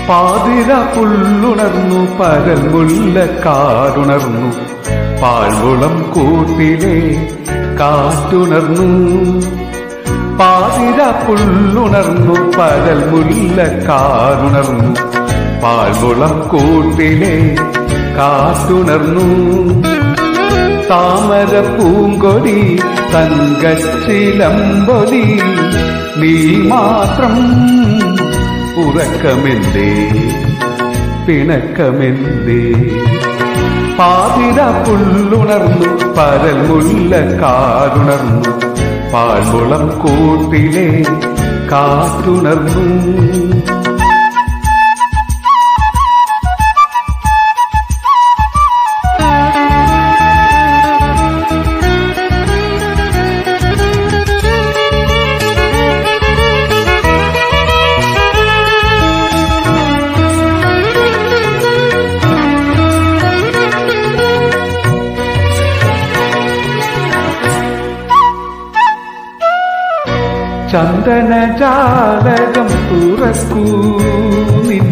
പാതിര പുള്ളുണർന്നു പരൽ മുല്ലക്കാടുണർന്നു പാഴ്കുളം കൂട്ടിലെ കാറ്റുണർന്നു പാതിര പുള്ളുണർന്നു പരൽ മുല്ലക്കാടുണർന്നു പാഴ്കുളം കൂട്ടിലെ കാറ്റുണർന്നു താമര പൂങ്കൊടി തങ്കച്ചിലമ്പൊലി നീ മാത്രം ഉറക്കമെന്തേ പിണക്കമെന്തേ പാതിര പുള്ളുണർന്നു പരൽ മുല്ല കാടുണർന്നു പാഴ്മുളം കൂട്ടിലെ കാറ്റുണർന്നു ചന്ദനജാലകം തുറക്കൂ നിൻ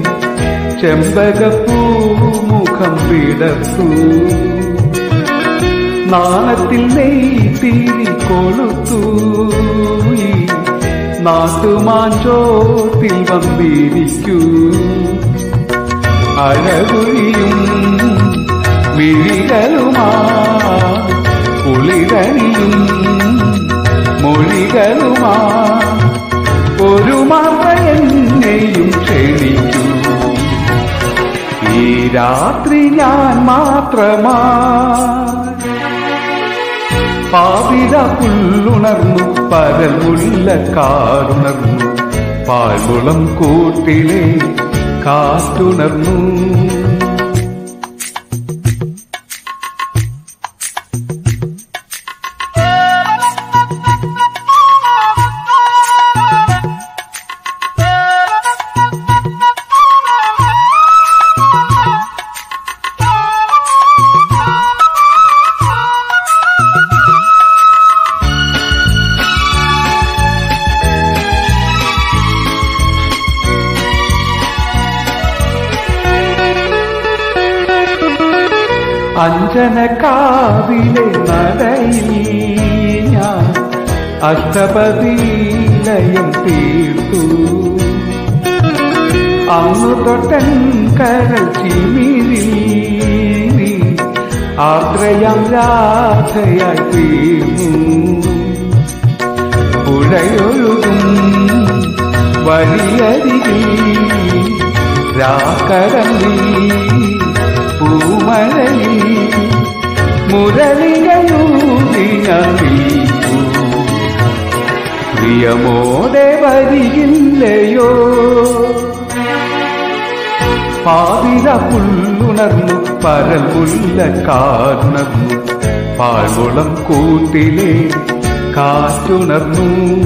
ചെമ്പകപ്പൂമുഖം വിടർത്തൂ നാണത്തിൽ നെയ്ത്തിരി കൊളുത്തൂ ഈ നാട്ടുമാഞ്ചോട്ടിൽ വന്നിരിക്കൂ അഴകുഴിയും മിഴികളുമാ കുളിരണിയും മൊഴികളുമാ ഒരു മാത്ര എന്നെയും ക്ഷണിക്കൂ ഈ രാത്രി ഞാൻ മാത്രമാ പാവിര പുല്ലുണർന്നു പരൽ മുല്ലക്കാറുണർന്നു പാഴ്കുളം കൂട്ടിലെ കാറ്റുണർന്നു അഞ്ജനക്കാവിലെ നടയിൽ ഞാൻ അഷ്ടപതിലയം തീർത്തു അന്നു തൊട്ടൻ കരൾ ചിമിരിൽ നീ ആത്രയം രാധയായി തീർന്നു പുഴയൊഴുകും വലിയരികിൽ രാക്കടലിൽ പൂമഴയിൽ മുരളികയൂതിനീക്കൂ പ്രിയമോടെ വരികില്ലയോ പാതിര പുല്ലുണർന്നു പരൽ മുല്ലക്കാടുണർന്നു പാഴ്കുളം കൂട്ടിലെ കാറ്റുണർന്നു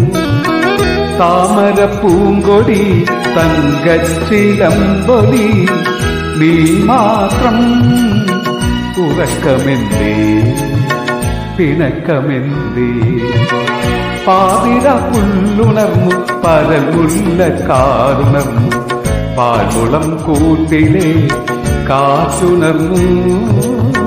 താമര പൂങ്കൊടി തങ്കച്ചിലമ്പൊലി നീ മാത്രം ഉറക്കമെന്തേ പിണക്കമെന്തേ പാതിര പുല്ലുണർന്നു പരൽ മുല്ലക്കാടുണർന്നു പാഴ്കുളം കൂട്ടിലെ കാറ്റുണർന്നു